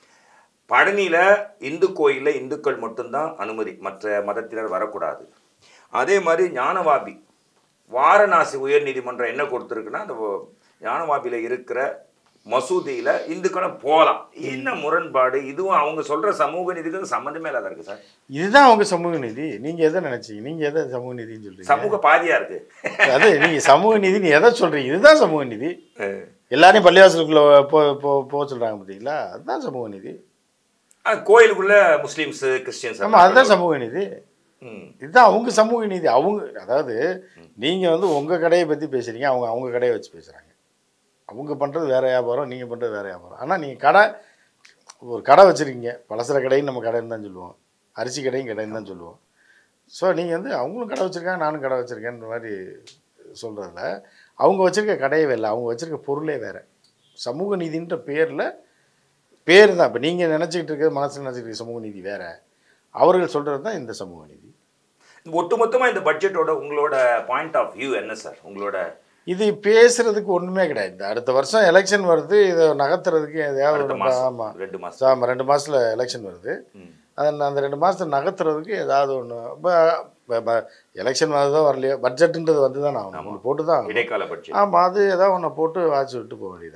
பழனியில இந்து கோயில்ல இந்துக்கள் மட்டும்தான் அனுமதி மற்ற மதத்தினர் வரக்கூடாது அதே மாதிரி ஞானவாபி வாரணாசி உயர்நீதிமன்றம் என்ன கொடுத்துருக்குன்னா அந்த வ- ஞானவாபியில இருக்கிற மசூதியில இந்துக்களும் போகலாம் என்ன முரண்பாடு இதுவும் அவங்க சொல்ற சமூக நீதிக்கு சம்மந்தமே இல்லாத இருக்கு சார் இதுதான் அவங்க சமூக நீதி நீங்கள் எதை நினைச்சீங்க நீங்கள் எதை சமூக நீதின்னு சொல்றீங்க சமூக பாதியா இருக்கு அது நீங்கள் சமூக நீதி நீ எதை சொல்கிறீங்க இதுதான் சமூக நீதி எல்லாரையும் பள்ளிவாசலுக்குள்ள போ போ போக சொல்கிறாங்க பார்த்தீங்களா அதுதான் சமூக நீதி ஆ, கோயிலுக்குள்ள முஸ்லிம்ஸ் கிறிஸ்டியன்ஸ் ஆமாம் அதுதான் சமூக நீதி ம் இதுதான் அவங்க சமூக நீதி அவங்க அதாவது நீங்கள் வந்து உங்கள் கடையை பற்றி பேசுகிறீங்க அவங்க அவங்க கடையை வச்சு பேசுகிறாங்க அவங்க பண்ணுறது வேற வியாபாரம் நீங்கள் பண்ணுறது வேற வியாபாரம் ஆனால் நீங்கள் கடை ஒரு கடை வச்சுருக்கீங்க பலசர கடைன்னு நம்ம கடைன்னு தான் சொல்லுவோம் அரிசி கடையும் கடைன்னு தான் சொல்லுவோம் ஸோ நீங்கள் வந்து அவங்களும் கடை வச்சுருக்காங்க நானும் கடை வச்சுருக்கேன்ற மாதிரி சொல்கிறதுல அவங்க வச்சுருக்க கடையே இல்லை அவங்க வச்சுருக்க பொருளே வேறு சமூக நீதின்ற பேரில் பேர் தான் இப்போ நீங்கள் நினச்சிக்கிட்டு இருக்கிறது மனசில் நினச்சிக்கிட்டு இருக்க சமூக நீதி வேறு அவர்கள் சொல்கிறது தான் இந்த சமூக நீதி ஒட்டுமொத்தமா இந்த பட்ஜெட்டோட உங்களோட பாயிண்ட் ஆஃப் வியூ என்ன சார் உங்களோட இது பேசுறதுக்கு ஒன்றுமே கிடையாது இந்த அடுத்த வருஷம் எலெக்ஷன் வருது இதை நகர்த்துறதுக்கு எதையாவது அடுத்த ஒரு மாசம் ஆமாம் ரெண்டு மாசம் ஆமாம் ரெண்டு மாதத்தில் எலெக்ஷன் வருது ம். அதை அந்த ரெண்டு மாதத்தை நகர்த்துறதுக்கு ஏதாவது ஒன்று இப்போ எலெக்ஷன் வருதோ வரலையோ பட்ஜெட்டுன்றது வந்து தான் ஆகணும் ஒன்று போட்டு தான் ஆகணும் இடைக்கால பட்ஜெட் ஆமாம் அது ஏதாவது ஒன்று போட்டு வாட்சி விட்டு போக வேண்டியதான்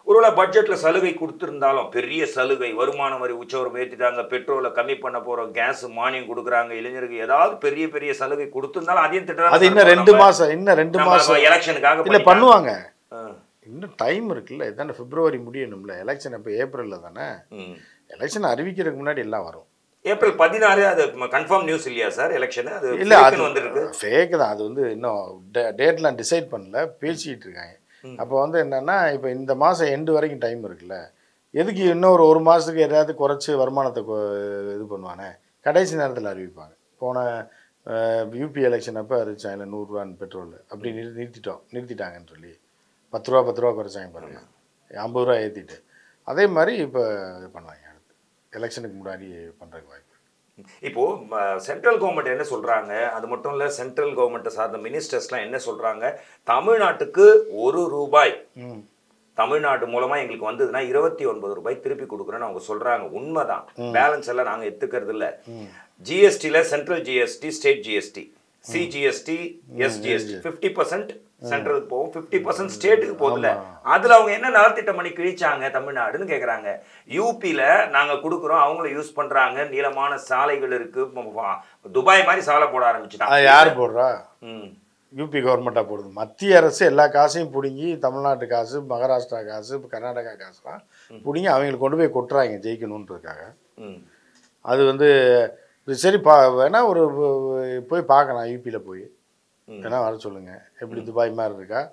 ஒருவேளை பட்ஜெட்ல சலுகை கொடுத்திருந்தாலும் பெரிய சலுகை வருமான வரி உச்சவரம் ஏற்றிட்டாங்க பெட்ரோலை கம்மி பண்ண போறோம் கேஸ் மானியம் கொடுக்குறாங்க இளைஞருக்கு ஏதாவது பெரிய பெரிய சலுகை கொடுத்திருந்தாலும் அதையும் திட்டம் அது இன்னும் ரெண்டு மாசம் இன்னும் ரெண்டு மாசம் எலெக்ஷனுக்காக இல்ல பண்ணுவாங்க ஆ. இன்னும் டைம் இருக்குல்ல இதானே பிப்ரவரி முடியணும்ல எலெக்ஷன் இப்போ ஏப்ரல்ல தானே ம். எலெக்ஷன் அறிவிக்கிறதுக்கு முன்னாடி எல்லாம் வரும் ஏப்ரல் பதினாறு அது கன்ஃபார்ம் நியூஸ் இல்லையா சார் எலெக்ஷன் அது இல்ல அது fake ன்னு வந்திருக்கு ஃபேக் தான் அது வந்து இன்னும் டேட்லாம் டிசைட் பண்ணல பேசிட்டு இருக்காங்க அப்போ வந்து என்னன்னா இப்போ இந்த மாதம் எண்டு வரைக்கும் டைம் இருக்குல்ல எதுக்கு இன்னும் ஒரு ஒரு மாதத்துக்கு எதாவது குறைச்சி வருமானத்தை கொ- இது பண்ணுவானே கடைசி நேரத்தில் அறிவிப்பாங்க போன யூபி எலெக்ஷன் அப்போ அறிவிச்சாங்க நூறுரூவான்னு பெட்ரோல் அப்படி நிறு நிறுத்திட்டோம் நிறுத்திட்டாங்கன்னு சொல்லி பத்து ரூபா பத்து ரூபா குறைச்சாங்க பாருங்க ஐம்பது ரூபா ஏற்றிட்டு அதே மாதிரி இப்போ இது பண்ணுவாங்க அடுத்து எலெக்ஷனுக்கு முன்னாடி பண்ணுறதுக்கு வாய்ப்பு இப்போ சென்ட்ரல் கவர்மெண்ட் என்ன சொல்றாங்க அது மட்டும் இல்ல சென்ட்ரல் கவர்மெண்ட்டை சார்ந்த மினிஸ்டர்ஸ்லாம் என்ன சொல்றாங்க தமிழ்நாட்டுக்கு ஒரு ரூபாய் ம் தமிழ்நாடு மூலமா எங்களுக்கு வந்ததுன்னா இருபத்தி ஒன்பது ரூபாய் திருப்பி கொடுக்குறோன்னு அவங்க சொல்றாங்க உண்மைதான் பேலன்ஸ் எல்லாம் நாங்க எடுத்துக்கிறது இல்ல ஜிஎஸ்டில central GST state GST CGST SGST fifty percent சென்ட்ரலுக்கு போகும் ஃபிஃப்டி பர்சன்ட் ஸ்டேட்டுக்கு போகுதுல அதுல அவங்க என்ன நலத்திட்டம் பண்ணி கிழிச்சாங்க தமிழ்நாடுன்னு கேக்குறாங்க யூபியில நாங்க கொடுக்குறோம் அவங்களும் யூஸ் பண்றாங்க நீளமான சாலைகள் இருக்கு ம- ம- துபாய் மாதிரி சாலை போட அது ஆரம்பிச்சுட்டாங்க யார் போடுறா ம். யூபி கவர்மெண்ட்டாக போடுது மத்திய அரசு எல்லா காசையும் பிடுங்கி தமிழ்நாட்டு காசு மகாராஷ்டிரா காசு கர்நாடகா காசுலாம் பிடுங்கி அவங்களுக்கு கொண்டு போய் கொட்டுறாங்க ஜெயிக்கணுன்றதுக்காக ம். அது வந்து இது சரி பா வேணா ஒரு வ- போய் பார்க்கலாம் யூபியில் போய் வேணா வர சொல்லுங்க எப்படி துபாய் மாதிரி இருக்கா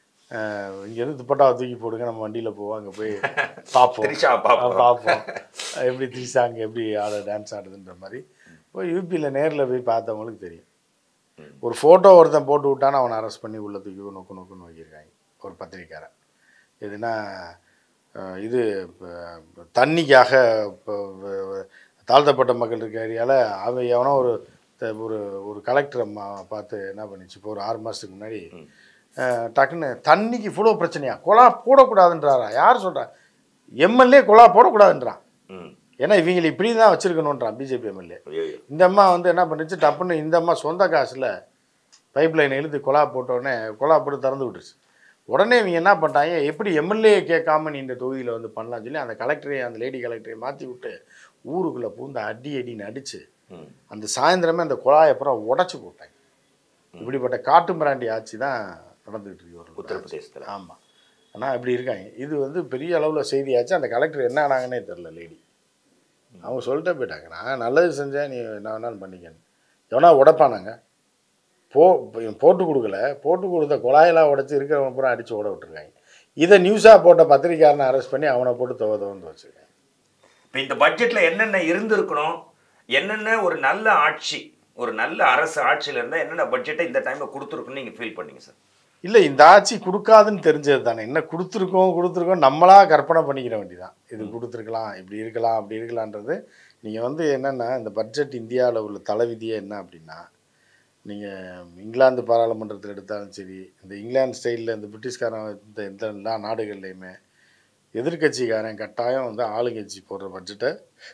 அஹ் இங்கேருந்து துப்பட்டாவை தூக்கி போடுங்க நம்ம வண்டியில் போவோம் அங்கே போய் பார்ப்போம் திரிஷா பாப்போம். பார்ப்போம் எப்படி திரிஷா அங்கே எப்படி ஆட டான்ஸ் ஆடுதுன்ற மாதிரி போய் யூபியில் நேரில் போய் பார்த்தவங்களுக்கு தெரியும் ஒரு ஃபோட்டோ ஒருத்தன் போட்டு விட்டான்னு அவனை அரெஸ்ட் பண்ணி உள்ள தூக்கி நோக்கு நோக்குன்னு வைக்கிருக்காங்க ஒரு பத்திரிக்காரன் எதுனா அஹ், இது இப்ப தண்ணிக்காக இப்போ தாழ்த்தப்பட்ட மக்கள் இருக்க ஏரியாவில் அவன் எவனோ ஒரு த- ஒரு ஒரு கலெக்டரை பார்த்து என்ன பண்ணிச்சு இப்போ ஒரு ஆறு மாதத்துக்கு முன்னாடி அஹ், டக்குன்னு தண்ணிக்கு இவ்வளோ பிரச்சனையா குழா போடக்கூடாதுன்றாரா யார் சொல்கிறா எம்எல்ஏ குழா போடக்கூடாதுன்றான் ம். ஏன்னா இவங்களை இப்படி தான் வச்சிருக்கணுன்றான் பிஜேபி எம்எல்ஏ ஐயையோ. இந்த அம்மா வந்து என்ன பண்ணுச்சு டப்புன்னு இந்த அம்மா சொந்த காசில் பைப் லைன் இழுத்து கொலா போட்டோடனே கொலா போட்டு திறந்து விட்டுருச்சு உடனே இவங்க என்ன பண்ணிட்டாங்க எப்படி எம்எல்ஏ கேட்காம நீ இந்த தொகுதியில் வந்து பண்ணலாம்னு சொல்லி அந்த கலெக்டரை அந்த லேடி கலெக்டரை மாற்றி விட்டு ஊருக்குள்ளே பூந்து அடி அடின்னு அடிச்சு ம். அந்த சாயந்தரமே அந்த குழாயை அப்புறம் உடச்சி போட்டாங்க இப்படிப்பட்ட காட்டு மிராண்டி ஆட்சி தான் நடந்துகிட்டு இருக்கு ஒரு உத்தரப்பிரதேசத்துல ஆமாம் ஆனால் இப்படி இருக்காங்க இது வந்து பெரிய அளவில் செய்தியாச்சு அந்த கலெக்டர் என்ன ஆனாங்கன்னே தெரில லேடி அவங்க சொல்லிட்டே போயிட்டாங்க நான் நல்லது செஞ்சேன் நீ என்ன வேணாலும் பண்ணிக்கன்னு எவனா உடைப்பானாங்க போ இவன் போட்டு கொடுக்கல போட்டு கொடுத்த குழாயெல்லாம் உடைச்சி இருக்கிறவன் பூரா அடித்து ஓட விட்டுருக்காங்க இதை நியூஸாக போட்ட பத்திரிக்காரனை அரெஸ்ட் பண்ணி அவனை போட்டு துவ துவந்து வச்சுருக்காங்க இப்போ இந்த பட்ஜெட்ல என்னென்ன இருந்திருக்கணும் என்னென்ன ஒரு நல்ல ஆட்சி ஒரு நல்ல அரசு ஆட்சியில இருந்தா என்னென்ன பட்ஜெட்டை இந்த டைம்ல கொடுத்துருக்குன்னு நீங்க ஃபீல் பண்ணீங்க சார் இல்லை இந்த ஆட்சி கொடுக்காதுன்னு தெரிஞ்சது தானே என்ன கொடுத்துருக்கோம் கொடுத்துருக்கோம் நம்மளா கற்பனை பண்ணிக்கிற வேண்டியதான் இது கொடுத்துருக்கலாம் இப்படி இருக்கலாம் அப்படி இருக்கலான்றது நீங்கள் வந்து என்னென்னா இந்த பட்ஜெட் இந்தியாவில் உள்ள தலைவிதியே என்ன அப்படின்னா நீங்கள் இங்கிலாந்து பாராளுமன்றத்தில் எடுத்தாலும் சரி இந்த இங்கிலாந்து ஸ்டைலில் இந்த பிரிட்டிஷ்காரன் இந்த இந்த எல்லா நாடுகள்லையுமே எதிர்க்கட்சிக்காரன் கட்டாயம் வந்து ஆளுங்கட்சி போடுற பட்ஜெட்டை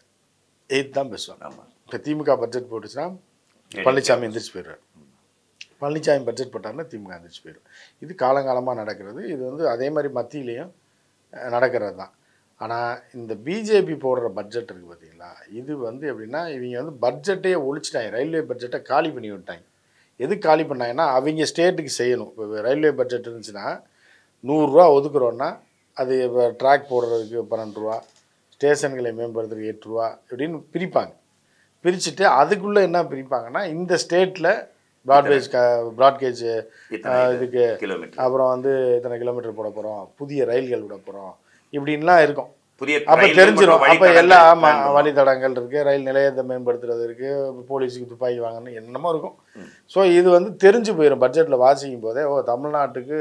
எயித் தான் பேசுவாங்க ஆமா இப்போ திமுக பட்ஜெட் போட்டுச்சுன்னா பழனிசாமி எந்திரிச்சு போயிடுறாரு பழனிசாமி பட்ஜெட் போட்டாருன்னா திமுக எந்திரிச்சு போயிடும் இது காலங்காலமாக நடக்கிறது இது வந்து அதே மாதிரி மத்தியிலையும் அஹ், நடக்கிறது தான் ஆனால் இந்த பிஜேபி போடுற பட்ஜெட் இருக்குது பார்த்தீங்களா இது வந்து எப்படின்னா இவங்க வந்து பட்ஜெட்டே ஒழிச்சிட்டாங்க ரயில்வே பட்ஜெட்டை காலி பண்ணி விட்டாங்க எதுக்கு காலி பண்ணாங்கன்னா அவங்க ஸ்டேட்டுக்கு செய்யணும் இப்போ ரயில்வே பட்ஜெட் இருந்துச்சுன்னா நூறுரூவா ஒதுக்குறோன்னா அது ட்ராக் போடுறதுக்கு பன்னெண்டு ரூபா ஸ்டேஷன்களை மேம்படுத்துறதுக்கு எட்டு ரூபா இப்படின்னு பிரிப்பாங்க பிரிச்சுட்டு அதுக்குள்ளே என்ன பிரிப்பாங்கன்னா இந்த ஸ்டேட்டில் ப்ராட்வேஜ் க ப்ராட்கேஜ் இத்தனை இதுக்கு கிலோமீட்டர் அப்புறம் வந்து இத்தனை கிலோமீட்டர் போட போகிறோம் புதிய ரயில்கள் விட போகிறோம் இப்படின்லாம் இருக்கும் புதிய அப்போ ரயில் தெரிஞ்சிடும் மற்றும் அப்போ வழித்தடங்கள் எல்லா ஆமாம் plan பண்ணுவோம். வழித்தடங்கள் இருக்குது ரயில் நிலையத்தை மேம்படுத்துறது இருக்குது போலீஸுக்கு துப்பாக்கி வாங்கணும் என்னமோ இருக்கும் ஸோ இது வந்து தெரிஞ்சு போயிடும் பட்ஜெட்டில் வாசிக்கும் போதே ஓ தமிழ்நாட்டுக்கு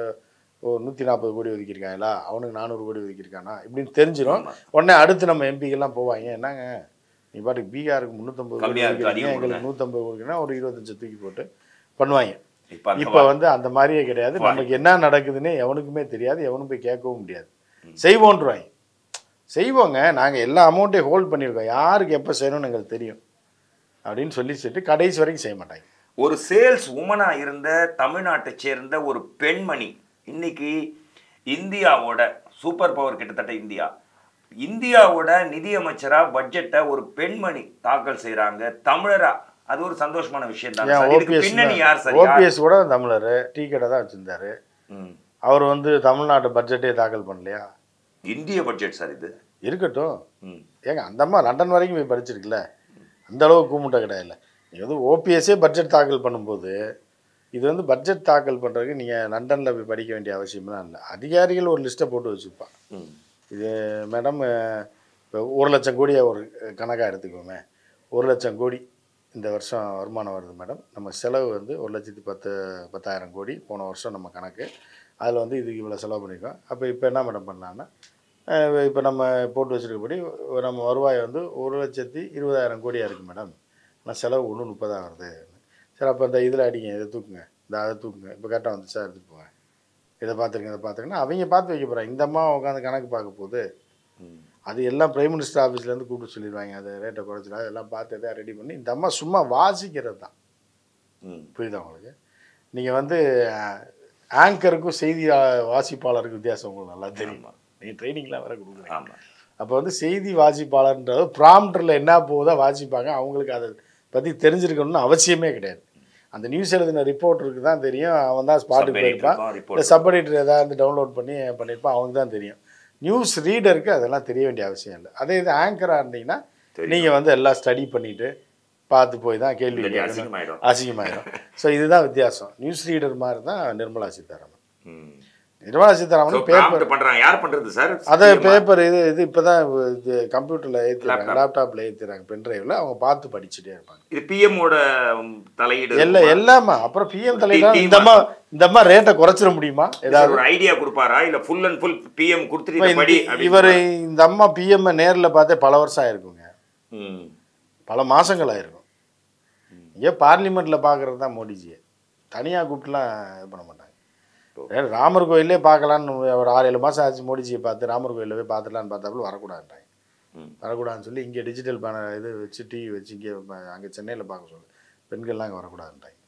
ஓ நூற்றி நாற்பது கோடி ஒதுக்கியிருக்காங்களா அவனுக்கு நானூறு கோடி ஒதுக்கியிருக்கானா இப்படின்னு தெரிஞ்சிடும் ஆமா. உடனே அடுத்து நம்ம எம்பிக்கெல்லாம் போவாங்க என்னங்க நீ பாட்டுக்கு பீகாருக்கு முந்நூற்றம்பது கோடி கம்மியா இருக்கு, ஒதுக்கிறீங்க, அதிகம் எங்களுக்கு நூற்றம்பது கோடினா ஒரு இருபத்தஞ்சு தூக்கி போட்டு பண்ணுவாங்க இப்ப அந்த இப்போ வந்து அந்த மாதிரியே கிடையாது நமக்கு என்ன நடக்குதுன்னு எவனுக்குமே தெரியாது எவனும் போய் கேட்கவும் முடியாது செய்வோன்றுவாங்க செய்வோங்க நாங்கள் எல்லா அமௌண்ட்டையும் ஹோல்ட் பண்ணியிருக்கோம் யாருக்கு எப்போ செய்யணும்னு எங்களுக்கு தெரியும் அப்படின்னு சொல்லி சொல்லிட்டு கடைசி வரைக்கும் செய்ய மாட்டாங்க ஒரு சேல்ஸ் உமனா இருந்த தமிழ்நாட்டை சேர்ந்த ஒரு பெண்மணி இன்னைக்கு இந்தியாவோட சூப்பர் பவர் கிட்டத்தட்ட இந்தியா இந்தியாவோட நிதியமைச்சரா பட்ஜெட்டை ஒரு பெண்மணி தாக்கல் செய்றாங்க தமிழரா அது ஒரு சந்தோஷமான விஷயம் தான் ஏன் சார். இதுக்கு ஓபிஎஸ் பின்னணி யார் சார் யார்? ஓபிஎஸ் கூட தமிழர் டீ கடை தான் வச்சிருந்தாரு ம். அவர் வந்து தமிழ்நாட்டு பட்ஜெட்டே தாக்கல் பண்ணலையா இந்திய பட்ஜெட் சார் இது இருக்கட்டும் ம். ஏங்க அந்த அம்மா லண்டன் வரைக்கும் போய் படிச்சிருக்குல்ல அந்த அளவுக்கு கூமுட்டை கிடையாது நீங்கள் வந்து ஓபிஎஸ்ஸே பட்ஜெட் தாக்கல் பண்ணும்போது இது வந்து பட்ஜெட் தாக்கல் பண்ணுறதுக்கு நீங்கள் லண்டனில் போய் படிக்க வேண்டிய அவசியம்லாம் இல்லை அதிகாரிகள் ஒரு லிஸ்ட்டை போட்டு வச்சுருப்பான் ம். இது மேடம் இப்போ ஒரு லட்சம் கோடியை ஒரு கணக்காக எடுத்துக்கோமே ஒரு லட்சம் கோடி இந்த வருஷம் வருமானம் வருது மேடம் நம்ம செலவு வந்து ஒரு லட்சத்தி பத்து பத்தாயிரம் கோடி போன வருஷம் நம்ம கணக்கு அதில் வந்து இதுக்கு இவ்வளோ செலவு பண்ணியிருக்கோம் அப்போ இப்போ என்ன மேடம் பண்ணலான்னா இப்போ நம்ம போட்டு வச்சுருக்கபடி நம்ம வருவாய் வந்து ஒரு லட்சத்தி இருபதாயிரம் கோடியாக இருக்குது மேடம் ஆனால் செலவு ஒன்று முப்பதாக வருது சரி அப்போ இந்த இதில் அடிங்க இதை தூக்குங்க இந்த அதை தூக்குங்க இப்போ கரெக்டாக வந்துச்சா எடுத்துட்டு போங்க இதை பார்த்துருங்க இதை பார்த்துருங்கன்னா அவங்க பார்த்து வைக்க போகிறாங்க இந்த அம்மா உட்காந்து கணக்கு பார்க்க போகுது ம். அது எல்லாம் பிரைம் மினிஸ்டர் ஆஃபீஸ்லேருந்து கூப்பிட்டு சொல்லிடுவாங்க அதை ரேட்டை குறைச்சிடா எல்லாம் பார்த்து எதாவது ரெடி பண்ணி இந்த அம்மா சும்மா வாசிக்கிறது தான் ம். புரியுதா உங்களுக்கு நீங்கள் வந்து ஆங்கருக்கும் செய்தி ஆ- வாசிப்பாளருக்கும் வித்தியாசம் உங்களுக்கு நல்லா தெரியும் நீங்கள் ட்ரைனிங்லாம் வேற கொடுக்குறீங்க ஆமா அப்போ வந்து செய்தி வாசிப்பாளர்ன்றது ப்ராம்டரில் என்ன போகுதோ வாசிப்பாங்க அவங்களுக்கு அதை பற்றி தெரிஞ்சிருக்கணும்னு அவசியமே கிடையாது அந்த நியூஸ் எழுதின ரிப்போர்ட்டருக்கு தான் தெரியும் அவன் தான் ஸ்பாட்டுக்கு Sub-editor போயிருப்பான் இருக்கும், report இந்த சப் எடிட்டர் ஏதாவது டவுன்லோட் பண்ணி பண்ணியிருப்பான் அவனுக்கு தான் தெரியும் நியூஸ் ரீடருக்கு அதெல்லாம் தெரிய வேண்டிய அவசியம் இல்லை அதே இது ஆங்கராக இருந்தீங்கன்னா தெரியும். நீங்கள் வந்து எல்லாம் ஸ்டடி பண்ணிவிட்டு பார்த்து போய் தான் கேள்வி இல்லாட்டி கேட்கணும் அசிங்கமாயிடும் அசிங்கமாயிடும் ஸோ இதுதான் வித்தியாசம் நியூஸ் ரீடர் மாதிரி தான் நிர்மலா சீதாராமன் ம். Nirmala So, Sitharaman paper prompt பண்றாங்க யார் பண்றது சார் அதை பேப்பர் இது இது இப்போ தான் இது கம்ப்யூட்டரில் ஏற்றிடுறாங்க லேப்டாப்பில் ஏற்றிடுறாங்க பென்ட்ரைவில் அவங்க பார்த்து படிச்சுட்டே இருப்பாங்க இது பிஎம் ஓட தலையீடு எல்லா இருக்குமா? எல்லாமே அப்புறம் பிஎம் தலைவர் team இந்த அம்மா இந்த அம்மா ரேட்டை குறைச்சிட முடியுமா சார், ஏதாவது ஒரு ஐடியா கொடுப்பாரா இல்ல ஃபுல் அண்ட் ஃபுல் பிஎம் கொடுத்துட்டு இப்ப இதை படி இந்த- இவர் இந்த அம்மா பிஎம் நேரில் பார்த்தே பல வருஷம் ஆயிருக்குங்க ம். பல மாசங்கள் ஆயிருக்கும் இங்கே பார்லிமெண்ட்டில் பார்க்குறது தான் மோடிஜியை தனியாக கூப்பிட்டுலாம் இது பண்ண மாட்டாங்க வேற ராமர் கோயிலே பார்க்கலான்னு ஒரு ஆறு ஏழு மாதம் ஆச்சு மோடிஜியை பார்த்து ராமர் கோயிலில் போய் பார்த்துலான்னு பார்த்தாப்புல வரக்கூடாதுன்றாங்க ம். வரக்கூடாதுன்னு சொல்லி இங்கே டிஜிட்டல் பேனர் இது வச்சு டிவி வச்சு இங்கே அங்கே சென்னையில் பார்க்க சொல்லு பெண்கள்லாம் அங்கே வரக்கூடாதுன்றாங்க